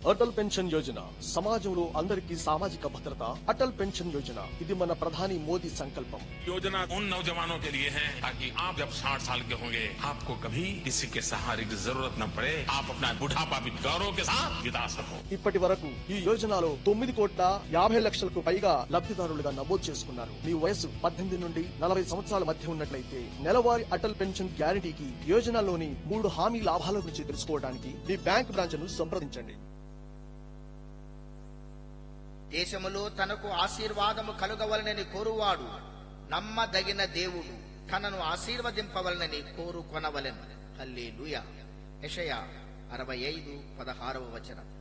Atal pension Yojana సమాజంలో అందరికీ సామాజిక భద్రత అటల్ పెన్షన్ యోజన ఇది మన ప్రధాని మోదీ సంకల్పం योजना उन नौजवानों के लिए है ताकि आप जब 60 साल के होंगे आपको कभी किसी के सहारे की जरूरत न पड़े आप अपना बुढ़ापा भी गौरव के साथ बिता सको ఇప్పటి వరకు ఈ యోజనలో తొమ్మిది కోట్ల యాభై లక్షలకు పైగా లబ్ధిదారులుగా నమోదు చేసుకున్నారు మీ వయసు పద్దెనిమిది నుండి నలభై సంవత్సరాల మధ్య ఉన్నట్లయితే నెలవారీ అటల్ పెన్షన్ గ్యారంటీకి యోజనలోని మూడు హామీ లాభాల గురించి తెలుసుకోవడానికి మీ బ్యాంక్ బ్రాంచ్ ను సంప్రదించండి దేశములో తనకు ఆశీర్వాదము కలుగవలనని కోరువాడు నమ్మదగిన దేవుడు తనను ఆశీర్వదింపవలనని కోరుకొనవలెను హల్లెలూయా యెషయా అరవై ఐదు పదహారవ వచనం